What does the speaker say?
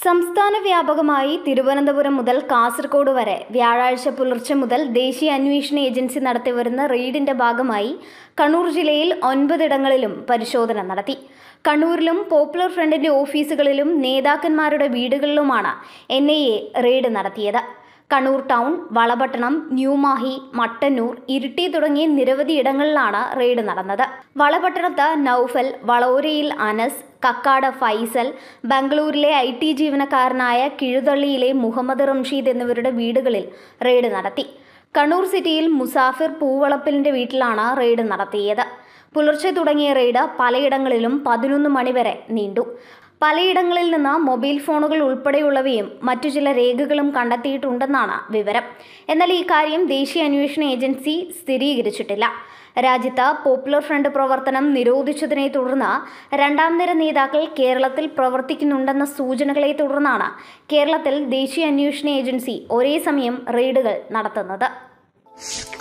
സംസ്ഥാന വ്യാപകമായി തിരുവനന്തപുരം മുതൽ കാസർഗോഡ് വരെ വ്യാഴാഴ്ച പുലർച്ചെ മുതൽ ദേശീയ അന്വേഷണ ഏജൻസി നടത്തിവരുന്ന റെയ്ഡിന്റെ ഭാഗമായി കണ്ണൂർ ജില്ലയിൽ ഒൻപതിടങ്ങളിലും പരിശോധന നടത്തി കണ്ണൂരിലും പോപ്പുലർ ഫ്രണ്ടിന്റെ ഓഫീസുകളിലും നേതാക്കന്മാരുടെ വീടുകളിലുമാണ് എൻ ഐ എ റെയ്ഡ് നടത്തിയത് കണ്ണൂർ ടൗൺ വളപട്ടണം ന്യൂമാഹി മട്ടന്നൂർ ഇരിട്ടി തുടങ്ങിയ നിരവധി ഇടങ്ങളിലാണ് റെയ്ഡ് നടന്നത് വളപട്ടണത്ത് നൌഫൽ വളോരയിൽ അനസ് കക്കാട് ഫൈസൽ ബംഗളൂരിലെ ഐ ടി ജീവനക്കാരനായ കിഴുതള്ളിയിലെ മുഹമ്മദ് റംഷീദ് എന്നിവരുടെ വീടുകളിൽ റെയ്ഡ് നടത്തി കണ്ണൂർ സിറ്റിയിൽ മുസാഫിർ പൂവളപ്പിലിന്റെ വീട്ടിലാണ് റെയ്ഡ് നടത്തിയത് പുലർച്ചെ തുടങ്ങിയ റെയ്ഡ് പലയിടങ്ങളിലും പതിനൊന്ന് മണിവരെ നീണ്ടു പലയിടങ്ങളിൽ നിന്ന് മൊബൈൽ ഫോണുകൾ ഉൾപ്പെടെയുള്ളവയും മറ്റു ചില രേഖകളും കണ്ടെത്തിയിട്ടുണ്ടെന്നാണ് വിവരം എന്നാൽ ഈ കാര്യം ദേശീയ അന്വേഷണ ഏജൻസി സ്ഥിരീകരിച്ചിട്ടില്ല രാജ്യത്ത് പോപ്പുലർ ഫ്രണ്ട് പ്രവർത്തനം നിരോധിച്ചതിനെ തുടർന്ന് രണ്ടാം നിര നേതാക്കൾ കേരളത്തിൽ പ്രവർത്തിക്കുന്നുണ്ടെന്ന സൂചനകളെ തുടർന്നാണ് കേരളത്തിൽ ദേശീയ അന്വേഷണ ഏജൻസി ഒരേ സമയം റെയ്ഡുകൾ നടത്തുന്നത്